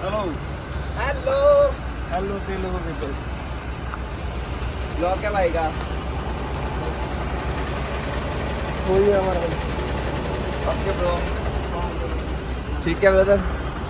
चलो hello hello Telugu people blog क्या भाईगा हो गया हमारा ओके ब्रो ठीक है brother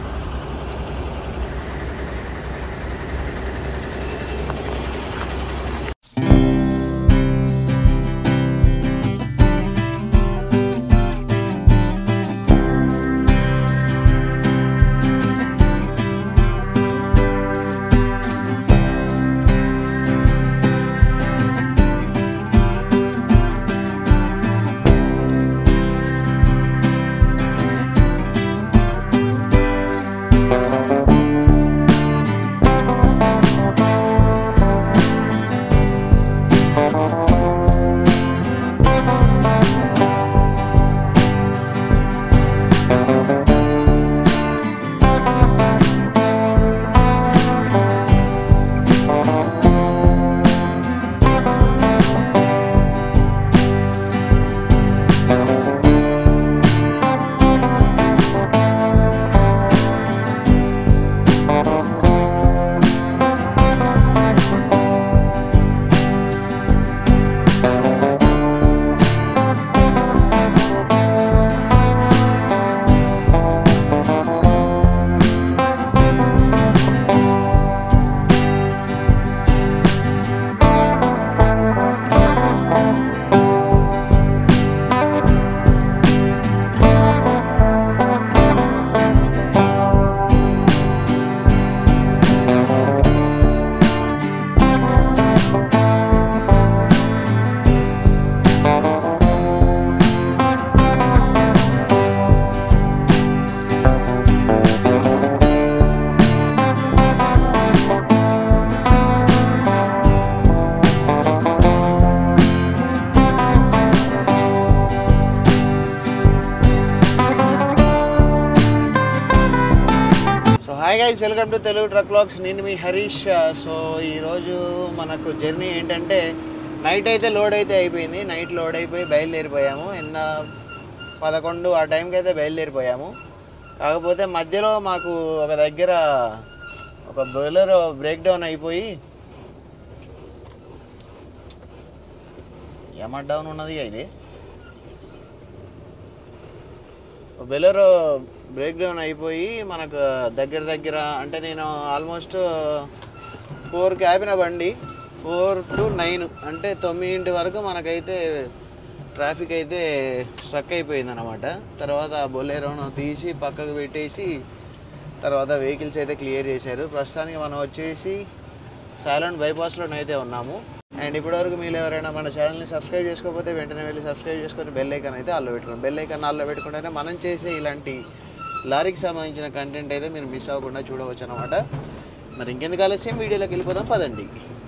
so hi guys welcome to Telugu truck logs నేను మీ హరీష్ సో ఈరోజు మనకు జర్నీ ఏంటంటే నైట్ అయితే లోడ్ అయితే అయిపోయింది నైట్ లోడ్ అయిపోయి బయలుదేరిపోయాము నిన్న పదకొండు ఆ టైంకి అయితే బయలుదేరిపోయాము కాకపోతే మధ్యలో మాకు ఒక దగ్గర ఒక బోయిలర్ బ్రేక్ డౌన్ అయిపోయి ఏమట్ డౌన్ ఉన్నది ఇది బెలర్ బ్రేక్ డౌన్ అయిపోయి మనకు దగ్గర దగ్గర అంటే నేను ఆల్మోస్ట్ ఫోర్కి ఆపిన బండి ఫోర్ టు నైన్ అంటే తొమ్మిదింటి వరకు మనకైతే ట్రాఫిక్ అయితే స్ట్రక్ అయిపోయింది అనమాట తర్వాత బొలేరోను తీసి పక్కకు పెట్టేసి తర్వాత వెహికల్స్ అయితే క్లియర్ చేశారు ప్రస్తుతానికి మనం వచ్చేసి సైలెంట్ బైపాస్లోనైతే ఉన్నాము అండ్ ఇప్పటివరకు మీరు ఎవరైనా మన ఛానల్ని సబ్స్క్రైబ్ చేసుకోకపోతే వెంటనే వెళ్ళి సబ్స్క్రైబ్ చేసుకొని బెల్ ఐకాన్ అయితే ఆల్లో పెట్టుకోండి బెల్ ఐకాన్ ఆల్లో పెట్టుకుంటేనే మనం చేసే ఇలాంటి లారీకి సంబంధించిన కంటెంట్ అయితే మీరు మిస్ అవ్వకుండా చూడవచ్చు అనమాట మరి ఇంకెందుకు ఆలస్యం వీడియోలోకి వెళ్ళిపోదాం పదండి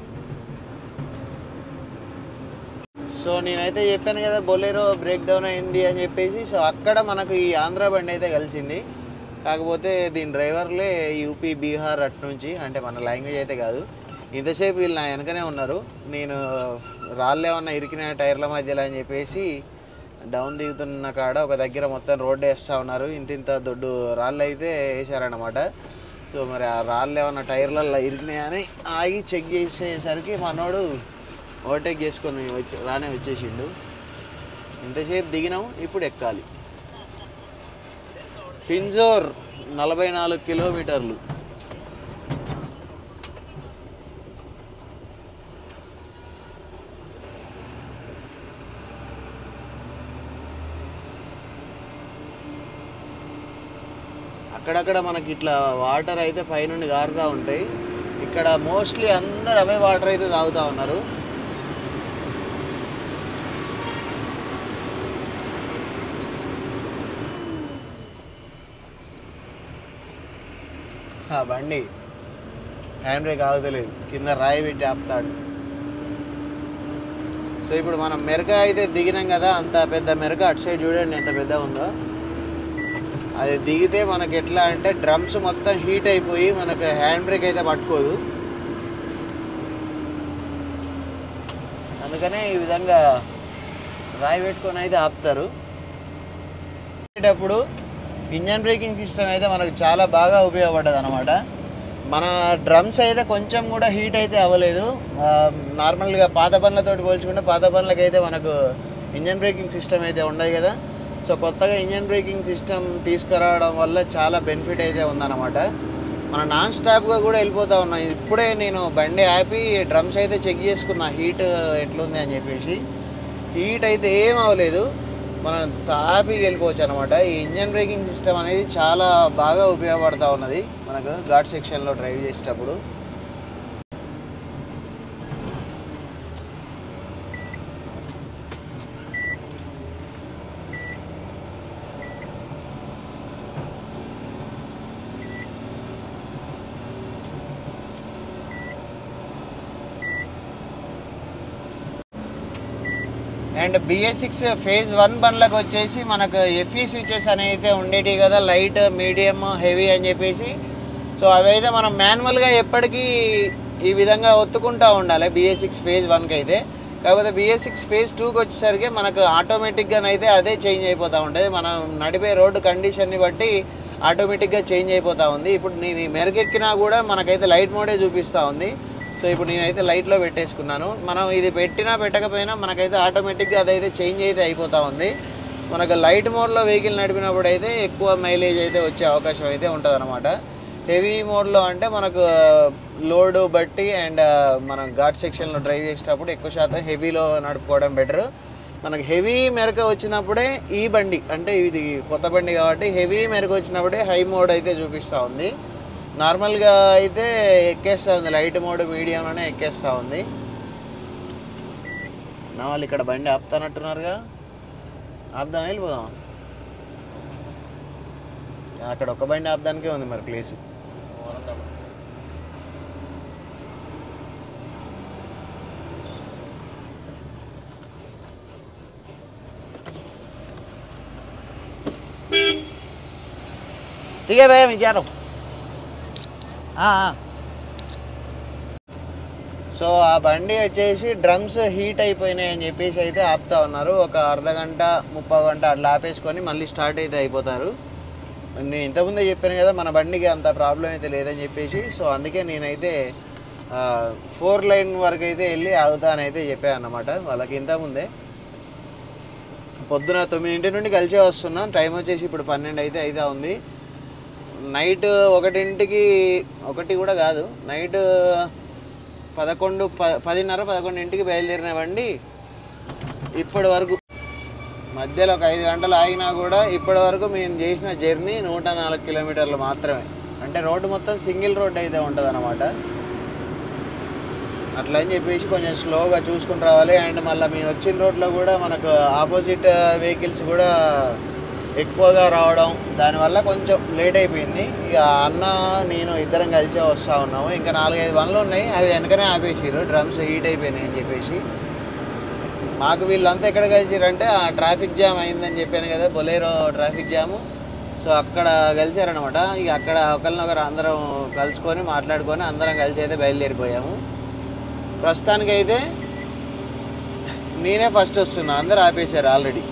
సో నేనైతే చెప్పాను కదా బొలేరో బ్రేక్ డౌన్ అయింది అని చెప్పేసి సో అక్కడ మనకు ఈ ఆంధ్ర బండి అయితే కలిసింది కాకపోతే దీని డ్రైవర్లే యూపీ బీహార్ అటు నుంచి అంటే మన లాంగ్వేజ్ అయితే కాదు ఇంతసేపు వీళ్ళు నా వెనకనే ఉన్నారు నేను రాళ్ళు ఏమన్నా ఇరికిన టైర్ల మధ్యలో అని చెప్పేసి డౌన్ దిగుతున్న కాడ ఒక దగ్గర మొత్తం రోడ్డు వేస్తూ ఉన్నారు ఇంత ఇంత దొడ్డు రాళ్ళు అయితే వేసారనమాట సో మరి ఆ రాళ్ళు ఏమన్నా టైర్లలో ఇరికినాయని ఆగి చెక్ చేసేసరికి మనోడు ఓవర్టేక్ చేసుకొని వచ్చి రానే వచ్చేసిండు ఇంతసేపు దిగినాం ఇప్పుడు ఎక్కాలి పింజోర్ నలభై నాలుగు కిలోమీటర్లు అక్కడక్కడ మనకి ఇట్లా వాటర్ అయితే పైనుండి గారుతూ ఉంటాయి ఇక్కడ మోస్ట్లీ అందరు అవే వాటర్ అయితే తాగుతూ ఉన్నారు ఆ బండి హ్యాండ్ బ్రేక్ ఆగుతలేదు కింద రాయి పెట్టి ఆపుతాడు సో ఇప్పుడు మనం మెరక అయితే దిగినాం కదా అంత పెద్ద మెరక అటు సైడ్ చూడండి ఎంత పెద్ద ఉందో అది దిగితే మనకి ఎట్లా అంటే డ్రమ్స్ మొత్తం హీట్ అయిపోయి మనకు హ్యాండ్ బ్రేక్ అయితే పట్టుకోదు అందుకనే ఈ విధంగా రాయి పెట్టుకొని అయితే ఆపుతారు అప్పుడు ఇంజన్ బ్రేకింగ్ సిస్టమ్ అయితే మనకు చాలా బాగా ఉపయోగపడ్డది అనమాట మన డ్రమ్స్ అయితే కొంచెం కూడా హీట్ అయితే అవ్వలేదు ఆ, నార్మల్గా పాత బండ్లతో పోల్చుకుంటే పాత బండ్లకి అయితే మనకు ఇంజన్ బ్రేకింగ్ సిస్టమ్ అయితే ఉండదు కదా సో కొత్తగా ఇంజన్ బ్రేకింగ్ సిస్టమ్ తీసుకురావడం వల్ల చాలా బెనిఫిట్ అయితే ఉందన్నమాట మనం నాన్ స్టాప్గా కూడా వెళ్ళిపోతా ఉన్నాం ఇప్పుడే నేను బండి ఆపి డ్రమ్స్ అయితే చెక్ చేసుకున్నా హీట్ ఎట్లుంది అని చెప్పేసి హీట్ అయితే ఏం అవ్వలేదు మనం తాపి వెళ్ళిపోవచ్చు అనమాట ఈ ఇంజన్ బ్రేకింగ్ సిస్టమ్ అనేది చాలా బాగా ఉపయోగపడతా ఉన్నది మనకు ఘాట్ సెక్షన్లో డ్రైవ్ చేసేటప్పుడు and BS six phase one బండ్లకు వచ్చేసి మనకు ఎఫ్ఈ స్విచెస్ అనేవి అయితే ఉండేటివి కదా లైట్ మీడియం హెవీ అని చెప్పేసి సో అవి అయితే మనం మాన్యువల్గా ఎప్పటికీ ఈ విధంగా ఒత్తుకుంటూ ఉండాలి బిఎస్ సిక్స్ ఫేజ్ వన్కి అయితే కాకపోతే బిఎస్ సిక్స్ ఫేజ్ టూకి వచ్చేసరికి మనకు ఆటోమేటిక్గా అయితే అదే చేంజ్ అయిపోతూ ఉంటుంది మనం నడిపే రోడ్డు కండిషన్ని బట్టి ఆటోమేటిక్గా చేంజ్ అయిపోతూ ఉంది ఇప్పుడు నేను మెరుగెక్కినా కూడా మనకైతే లైట్ మోడే చూపిస్తూ ఉంది సో ఇప్పుడు నేనైతే లైట్లో పెట్టేసుకున్నాను మనం ఇది పెట్టినా పెట్టకపోయినా మనకైతే ఆటోమేటిక్గా అదైతే చేంజ్ అయితే అయిపోతూ ఉంది మనకు లైట్ మోడ్లో వెహికల్ నడిపినప్పుడు అయితే ఎక్కువ మైలేజ్ అయితే వచ్చే అవకాశం అయితే ఉంటుంది అనమాట హెవీ మోడ్లో అంటే మనకు లోడ్ బట్టి అండ్ మనం ఘాట్ సెక్షన్లో డ్రైవ్ చేసేటప్పుడు ఎక్కువ శాతం హెవీలో నడుపుకోవడం బెటర్ మనకు హెవీ మెరక వచ్చినప్పుడే ఈ బండి అంటే ఇది కొత్త బండి కాబట్టి హెవీ మెరక వచ్చినప్పుడే హై మోడ్ అయితే చూపిస్తూ ఉంది నార్మల్గా అయితే ఎక్కేస్తూ ఉంది లైట్ మోడ్ మీడియంలోనే ఎక్కేస్తూ ఉంది నా వాళ్ళు ఇక్కడ బండి ఆపుతానట్టున్నారుగా ఆపుదాం వెళ్ళిపోదాం అక్కడ ఒక బండి ఆపడానికే ఉంది మరి ప్లేస్ ठीक है भैया मैं जा रहा हूँ हाँ हाँ సో ఆ బండి వచ్చేసి డ్రమ్స్ హీట్ అయిపోయినాయి అని చెప్పేసి అయితే ఆపుతా ఉన్నారు ఒక అర్ధ గంట ముప్పై గంట అట్లా ఆపేసుకొని మళ్ళీ స్టార్ట్ అయితే అయిపోతారు నేను ఇంతకుముందే చెప్పాను కదా మన బండికి అంత ప్రాబ్లం అయితే లేదని చెప్పేసి సో అందుకే నేనైతే ఫోర్ లైన్ వరకు అయితే వెళ్ళి ఆగుతానని అయితే చెప్పాను అన్నమాట వాళ్ళకి ఇంతకుముందే పొద్దున తొమ్మిదింటి నుండి కలిసే వస్తున్నాం టైం వచ్చేసి ఇప్పుడు పన్నెండు అయితే అయితే ఉంది నైట్ ఒకటింటికి ఒకటి కూడా కాదు నైట్ పదకొండు ప పదిన్నర పదకొండింటికి బయలుదేరిన బండి ఇప్పటి వరకు మధ్యలో ఒక ఐదు గంటలు ఆగినా కూడా ఇప్పటి వరకు మేము చేసిన జర్నీ నూట నాలుగు కిలోమీటర్లు మాత్రమే అంటే రోడ్డు మొత్తం సింగిల్ రోడ్ అయితే ఉంటుంది అనమాట అట్లా అని చెప్పేసి కొంచెం స్లోగా చూసుకుని రావాలి అండ్ మళ్ళీ మేము వచ్చిన రోడ్లో కూడా మనకు ఆపోజిట్ వెహికల్స్ కూడా ఎక్కువగా రావడం దానివల్ల కొంచెం లేట్ అయిపోయింది ఇక అన్న నేను ఇద్దరం కలిసే వస్తూ ఉన్నాము ఇంకా నాలుగైదు బండ్లు ఉన్నాయి అవి వెనకనే ఆపేసిర్రు డ్రమ్స్ హీట్ అయిపోయినాయి అని చెప్పేసి మాకు వీళ్ళంతా ఎక్కడ కలిసిరంటే ఆ ట్రాఫిక్ జామ్ అయిందని చెప్పాను కదా బొలేరో ట్రాఫిక్ జాము సో అక్కడ కలిసారనమాట ఇక అక్కడ ఒకరినొకరు అందరం కలుసుకొని మాట్లాడుకొని అందరం కలిసి అయితే బయలుదేరిపోయాము ప్రస్తుతానికైతే నేనే ఫస్ట్ వస్తున్నా అందరు ఆపేశారు ఆల్రెడీ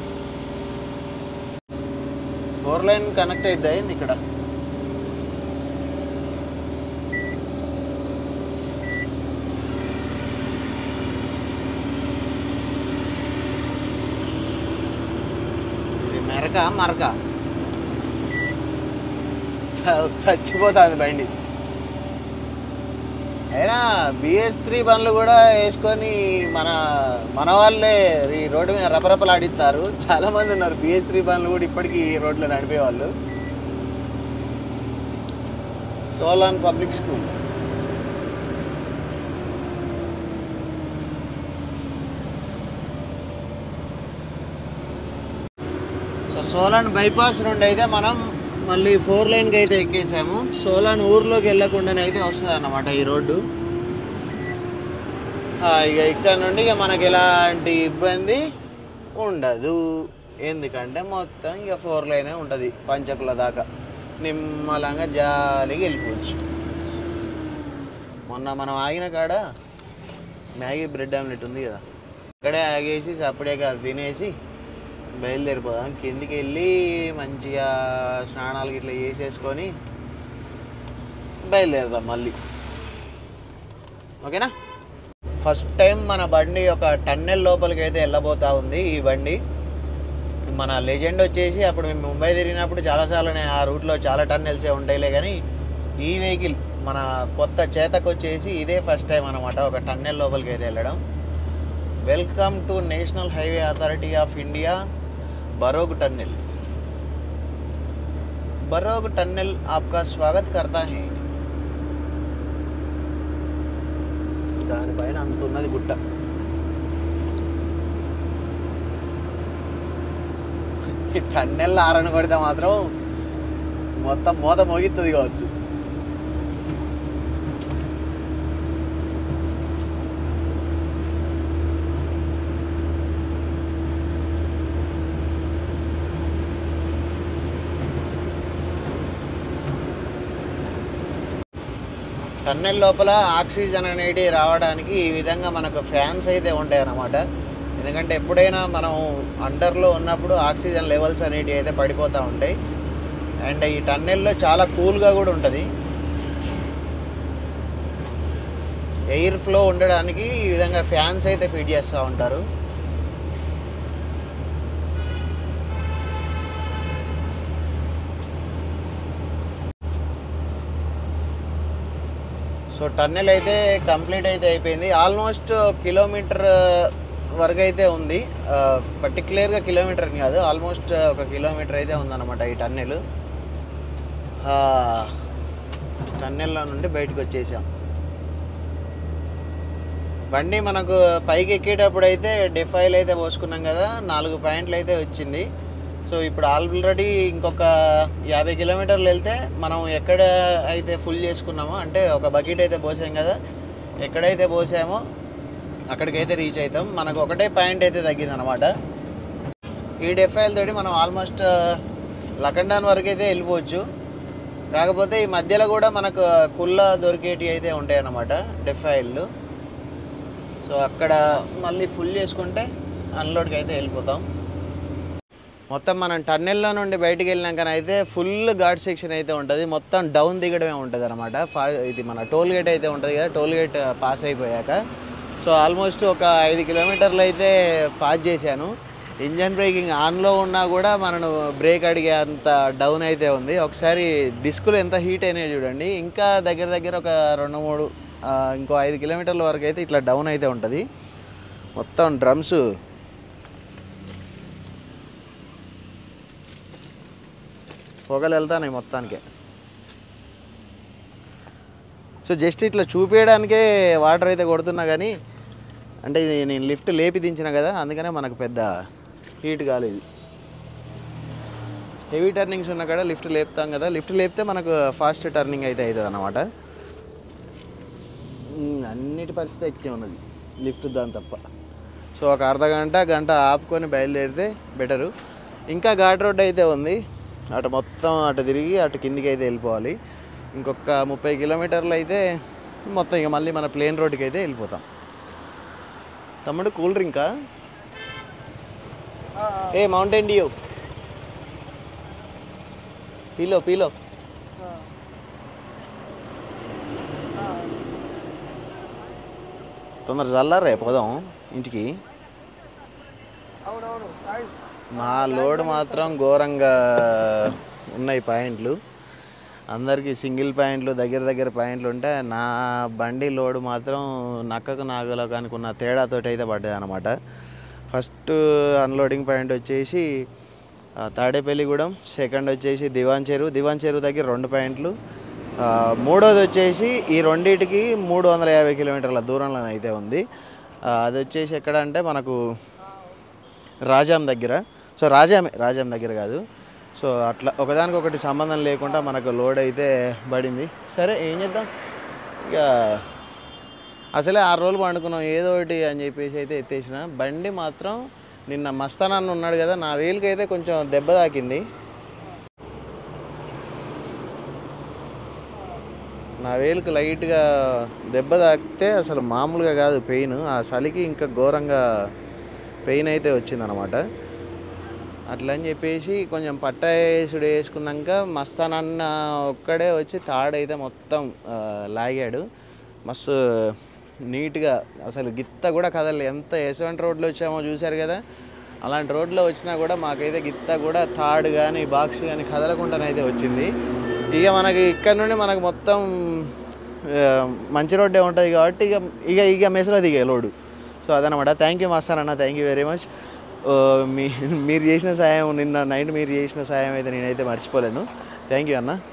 ఫోర్ లైన్ కనెక్ట్ అయితే అయింది ఇక్కడ ఇది మెరక మరక చ- చచ్చిపోతుంది బండి అయినా బిఎస్ త్రీ బండ్లు కూడా వేసుకొని మన మన వాళ్ళే ఈ రోడ్డు మీద రపరపలు ఆడిస్తారు చాలా మంది ఉన్నారు బిఎస్ త్రీ బండ్లు కూడా ఇప్పటికీ ఈ రోడ్లో నడిపేవాళ్ళు Solan public school so Solan bypass నుండి అయితే మనం మళ్ళీ ఫోర్ లైన్కి అయితే ఎక్కేసాము సోలాన్ ఊర్లోకి వెళ్ళకుండానే అయితే వస్తుంది అన్నమాట ఈ రోడ్డు ఆ, ఇక ఇక్కడ నుండి ఇక మనకి ఎలాంటి ఇబ్బంది ఉండదు ఎందుకంటే మొత్తం ఇక ఫోర్ లైనే ఉంటుంది పంచకుల దాకా నిమ్మలంగా జాలిగా వెళ్ళిపోవచ్చు మొన్న మనం ఆగిన కాడ మ్యాగీ బ్రెడ్ ఆమ్లెట్ ఉంది కదా ఇక్కడే ఆగేసి అప్పుడే కాదు తినేసి బయలుదేరిపోదాం కిందికి వెళ్ళి మంచిగా స్నానాలు ఇట్లా చేసేసుకొని బయలుదేరదాం మళ్ళీ ఓకేనా ఫస్ట్ టైం మన బండి ఒక టన్నెల్ లోపలికి అయితే వెళ్ళబోతా ఉంది ఈ బండి మన లెజెండ్ వచ్చేసి అప్పుడు మేము ముంబై తిరిగినప్పుడు చాలాసార్లు నేను ఆ రూట్లో చాలా టన్నెల్సే ఉంటాయిలే కానీ ఈ వెహికల్ మన కొత్త చేతకు వచ్చేసి ఇదే ఫస్ట్ టైం అనమాట ఒక టన్నెల్ లోపలికి అయితే వెళ్ళడం welcome to national highway authority of India Barog tunnel Barog tunnel आपका स्वागत करता है దానిపైన అంత ఉన్నది గుట్ట ఈ టన్నెల్ ఆరని కొడితే మాత్రం మొత్తం మూత మోగిస్తుంది కావచ్చు టన్నెల్ లోపల ఆక్సిజన్ అనేది రావడానికి ఈ విధంగా మనకు ఫ్యాన్స్ అయితే ఉంటాయి అన్నమాట ఎందుకంటే ఎప్పుడైనా మనం అండర్లో ఉన్నప్పుడు ఆక్సిజన్ లెవెల్స్ అనేటివి అయితే పడిపోతూ ఉంటాయి అండ్ ఈ టన్నెల్లో చాలా కూల్గా కూడా ఉంటుంది ఎయిర్ ఫ్లో ఉండడానికి ఈ విధంగా ఫ్యాన్స్ అయితే ఫిట్ చేస్తూ ఉంటారు సో టన్నెల్ అయితే కంప్లీట్ అయితే అయిపోయింది ఆల్మోస్ట్ కిలోమీటర్ వరకు అయితే ఉంది పర్టికులర్గా కిలోమీటర్ అని కాదు ఆల్మోస్ట్ ఒక కిలోమీటర్ అయితే ఉందన్నమాట ఈ టన్నెల్ టన్నెల్లో నుండి బయటకు వచ్చేసాం బండి మనకు పైకి ఎక్కేటప్పుడు అయితే డెఫైల్ అయితే పోసుకున్నాం కదా నాలుగు పాయింట్లు అయితే వచ్చింది సో ఇప్పుడు ఆల్రెడీ ఇంకొక యాభై కిలోమీటర్లు వెళ్తే మనం ఎక్కడ అయితే ఫుల్ చేసుకున్నామో అంటే ఒక బకెట్ అయితే పోసాం కదా ఎక్కడైతే పోసామో అక్కడికైతే రీచ్ అవుతాం మనకు ఒకటే పాయింట్ అయితే తగ్గింది అనమాట ఈ డెఫైల్ తోటి మనం ఆల్మోస్ట్ లకండాన్ వరకు అయితే వెళ్ళిపోవచ్చు కాకపోతే ఈ మధ్యలో కూడా మనకు కుల్ల దొరికేటి అయితే ఉంటాయి అన్నమాట డెఫైల్లు సో అక్కడ మళ్ళీ ఫుల్ చేసుకుంటే అన్లోడ్కి అయితే వెళ్ళిపోతాం మొత్తం మనం టన్నెల్లో నుండి బయటికి వెళ్ళినాకనైతే ఫుల్ ఘాట్ సెక్షన్ అయితే ఉంటుంది మొత్తం డౌన్ దిగడమే ఉంటుంది అనమాట ఫా ఇది మన టోల్ గేట్ అయితే ఉంటుంది కదా టోల్ గేట్ పాస్ అయిపోయాక సో ఆల్మోస్ట్ ఒక ఐదు కిలోమీటర్లు అయితే పాస్ చేశాను ఇంజన్ బ్రేకింగ్ ఆన్లో ఉన్నా కూడా మనం బ్రేక్ అడిగే అంత డౌన్ అయితే ఉంది ఒకసారి డిస్కులు ఎంత హీట్ అయినాయో చూడండి ఇంకా దగ్గర దగ్గర ఒక రెండు మూడు ఆ, ఇంకో ఐదు కిలోమీటర్ల వరకు అయితే ఇట్లా డౌన్ అయితే ఉంటుంది మొత్తం డ్రమ్స్ పొగలు వెళ్తాయి మొత్తానికి సో జస్ట్ ఇట్లా చూపించడానికే వాటర్ అయితే కొడుతున్నా కానీ అంటే ఇది నేను లిఫ్ట్ లేపి దించిన కదా అందుకనే మనకు పెద్ద హీట్ కాలేదు హెవీ టర్నింగ్స్ ఉన్న కాడ లిఫ్ట్ లేపుతాం కదా లిఫ్ట్ లేపితే మనకు ఫాస్ట్ టర్నింగ్ అయితే అవుతుంది అన్నమాట ఉమ్, అన్నిటి పరిస్థితి ఎక్కి ఉన్నది లిఫ్ట్ దాని తప్ప సో ఒక అర్ధ గంట గంట ఆపుకొని బయలుదేరితే బెటరు ఇంకా ఘాట్ రోడ్ అయితే ఉంది అటు మొత్తం అటు తిరిగి అటు కిందికి అయితే వెళ్ళిపోవాలి ఇంకొక ముప్పై కిలోమీటర్లు అయితే మొత్తం ఇక మళ్ళీ మన ప్లేన్ రోడ్డుకి అయితే వెళ్ళిపోతాం తమ్ముడు కూల్ డ్రింకా ఏ మౌంటైన్ డ్యూ పీలో పీలో తొందర చల్లారే పోదాం ఇంటికి అవునవును గాయస్ మా లోడ్ మాత్రం ఘోరంగా ఉన్నాయి పాయింట్లు అందరికీ సింగిల్ పాయింట్లు దగ్గర దగ్గర పాయింట్లు ఉంటే నా బండి లోడ్ మాత్రం నక్కకు నాగలకు అనుకున్న తేడాతోటి అయితే పడ్డది అనమాట ఫస్ట్ అన్లోడింగ్ పాయింట్ వచ్చేసి ఆ, తాడేపల్లిగూడెం సెకండ్ వచ్చేసి దివాన్ చెరువు దివాన్ చెరువు దగ్గర రెండు పాయింట్లు ఆ, మూడోది వచ్చేసి ఈ రెండింటికి మూడు వందల యాభై కిలోమీటర్ల దూరంలో అయితే ఉంది ఆ, అది వచ్చేసి ఎక్కడ అంటే మనకు రాజాం దగ్గర సో రాజామే రాజాం దగ్గర కాదు సో అట్లా ఒకదానికొకటి సంబంధం లేకుండా మనకు లోడ్ అయితే పడింది సరే ఏం చేద్దాం ఇక అసలే ఆరు రోజులు పండుకున్నాం ఏదో ఒకటి అని చెప్పేసి అయితే ఎత్తేసిన బండి మాత్రం నిన్న మస్తానాన్న ఉన్నాడు కదా నా వేలుకి అయితే కొంచెం దెబ్బ తాకింది నా వేలుకు లైట్గా దెబ్బ తాకితే అసలు మామూలుగా కాదు పెయిన్ ఆ చలికి ఇంకా ఘోరంగా పెయిన్ అయితే వచ్చిందనమాట అట్లా అని చెప్పేసి కొంచెం పట్టేసుడు వేసుకున్నాక మస్తానన్న ఒక్కడే వచ్చి తాడైతే మొత్తం ఆ, లాగాడు మస్తు నీట్గా అసలు గిత్త కూడా కదలే ఎంత ఎటువంటి రోడ్లో వచ్చామో చూశారు కదా అలాంటి రోడ్లో వచ్చినా కూడా మాకైతే గిత్త కూడా థాడ్ కానీ బాక్స్ కానీ కదలకుండానైతే వచ్చింది ఇక మనకి ఇక్కడ నుండి మనకు మొత్తం ఆ, మంచి రోడ్డే ఉంటుంది కాబట్టి ఇక ఇక ఇక మెసలో దిగే లోడు సో అదనమాట థ్యాంక్ యూ మాస్టర్ అన్న థ్యాంక్ యూ వెరీ మచ్ మీ మీరు చేసిన సాయం నిన్న నైట్ మీరు చేసిన సాయం అయితే నేనైతే మర్చిపోలేను థ్యాంక్ యూ అన్న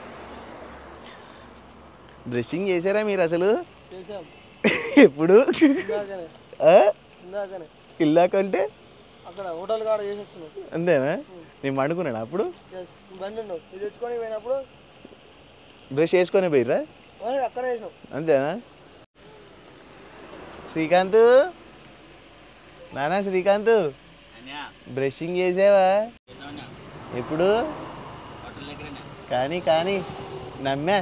డ్రెస్సింగ్ చేశారా మీరు అసలు చేసాం ఎప్పుడు ఇందాకనే ఆ? ఇందాకనే ఇల్లాకంటే అక్కడ హోటల్ కాడ చేసేస్తున్నాం అంతేనా నేను అనుకున్నాను అప్పుడు ఎస్ బండి ఉన్నావు ఇది తెచ్చుకొని పోయినప్పుడు బ్రష్ వేసుకొని పోయిర్రా మరి అక్కడ వేసినాం అంతేనా శ్రీకాంత్ నానా శ్రీకాంత్ బ్రషింగ్ చేసావా ఎప్పుడు కానీ కానీ నమ్మా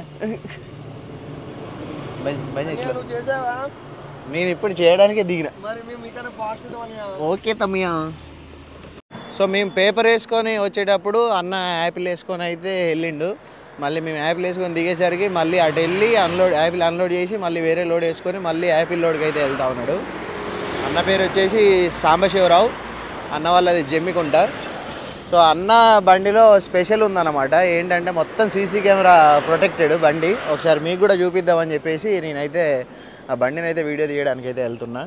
బంద్ బంద్ చేసిన నువ్వు చేసావా నేను ఇప్పుడు చేయడానికే దిగిన మరి మేము మీకన్నా ఫాస్ట్ అని ఓకే తమ్మయ్య సో మేము పేపర్ వేసుకొని వచ్చేటప్పుడు అన్న యాపిల్ వేసుకొని అయితే వెళ్ళిండు మళ్ళీ మేము యాపిల్ వేసుకొని దిగేసరికి మళ్ళీ అటు వెళ్ళి అన్లోడ్ యాపిల్ అన్లోడ్ చేసి మళ్ళీ వేరే లోడ్ వేసుకొని మళ్ళీ యాపిల్ లోడ్కి అయితే వెళ్తా ఉన్నాడు అన్న పేరు వచ్చేసి సాంబశివరావు అన్న వాళ్ళది జమ్మికుంట సో అన్న బండిలో స్పెషల్ ఉందన్నమాట ఏంటంటే మొత్తం సీసీ కెమెరా ప్రొటెక్టెడ్ బండి ఒకసారి మీకు కూడా చూపిద్దామని చెప్పేసి నేనైతే ఆ బండిని అయితే వీడియో తీయడానికి అయితే వెళ్తున్నా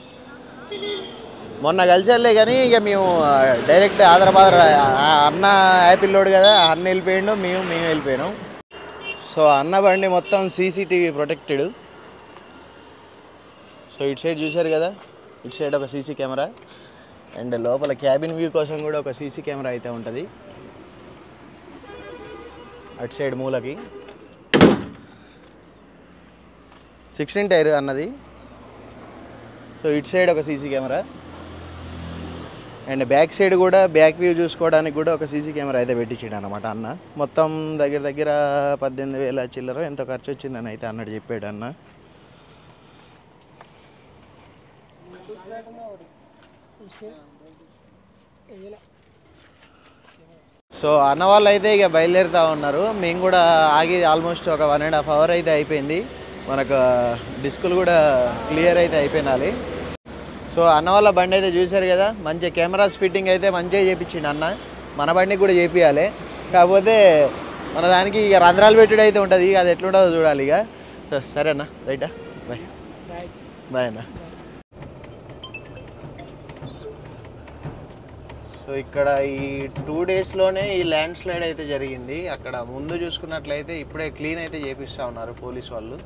మొన్న కలిసారులే కానీ ఇక మేము డైరెక్ట్ ఆదరాబాద్ అన్న యాపిల్ లోడ్ కదా అన్న వెళ్ళిపోయిండు మేము మేము వెళ్ళిపోయినాం సో అన్న బండి మొత్తం సీసీటీవీ ప్రొటెక్టెడ్ సో ఇటు సైడ్ చూశారు కదా ఇటు సైడ్ ఒక సీసీ కెమెరా అండ్ లోపల క్యాబిన్ వ్యూ కోసం కూడా ఒక సీసీ కెమెరా అయితే ఉంటుంది అటు సైడ్ మూలకి సిక్స్టీన్ టైర్ అన్నది సో ఇటు సైడ్ ఒక CC camera and back side కూడా బ్యాక్ వ్యూ చూసుకోవడానికి కూడా ఒక సీసీ కెమెరా అయితే పెట్టించాడు అనమాట అన్న మొత్తం దగ్గర దగ్గర పద్దెనిమిది వేల చిల్లర ఎంత ఖర్చు వచ్చిందని అయితే అన్నట్టు చెప్పాడు అన్న సో అన్న వాళ్ళు అయితే ఇక బయలుదేరుతూ ఉన్నారు మేము కూడా ఆగి ఆల్మోస్ట్ ఒక వన్ అండ్ హాఫ్ అవర్ అయితే అయిపోయింది మనకు డిస్కులు కూడా క్లియర్ అయితే అయిపోయినాలి సో అన్న వాళ్ళ బండి అయితే చూశారు కదా మంచి కెమెరాస్ ఫిట్టింగ్ అయితే మంచిగా చేయించిండు అన్న మన బండికి కూడా చేపియాలి కాకపోతే మన దానికి ఇక రంధ్రాలు పెట్టుడు అయితే ఉంటుంది ఇక అది ఎట్లుంటుందో చూడాలి ఇక సో సరే అన్న రైటా బాయ్ బాయ్ అన్న సో ఇక్కడ ఈ టూ డేస్లోనే ఈ ల్యాండ్ స్లైడ్ అయితే జరిగింది అక్కడ ముందు చూసుకున్నట్లయితే ఇప్పుడే క్లీన్ అయితే చేపిస్తూ ఉన్నారు పోలీస్ వాళ్ళు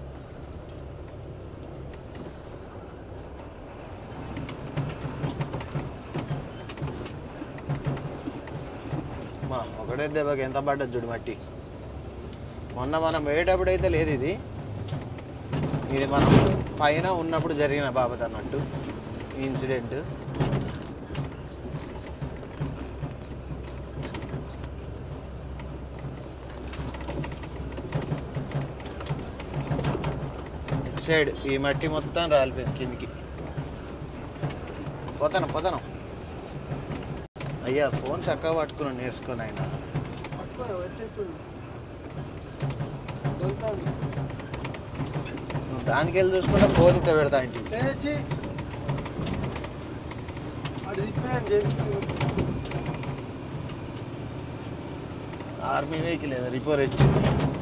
మా ఒకటే దెబ్బకి ఎంత పడ్డది చూడు మట్టి మొన్న మనం వేయేటప్పుడు అయితే లేదు ఇది ఇది మనం పైన ఉన్నప్పుడు జరిగిన బాబత్ అన్నట్టు ఈ ఇన్సిడెంట్ ఇటు సైడ్ ఈ మట్టి మొత్తం రాలిపోయింది కిందికి పోతాను పోతాను అయ్యా ఫోన్ చక్కగా పట్టుకుని నేర్చుకొని ఆయన పట్టుకోరా ఎత్తెత్తుంది దొరుకుతుంది నువ్వు దానికి వెళ్ళి చూసుకుంటే ఫోన్ ఇట్లా పెడతా ఇంటికి లేచి అటు తిప్పినాను చేసి ఆర్మీ వెహికల్ ఏదో రిపేర్ వచ్చింది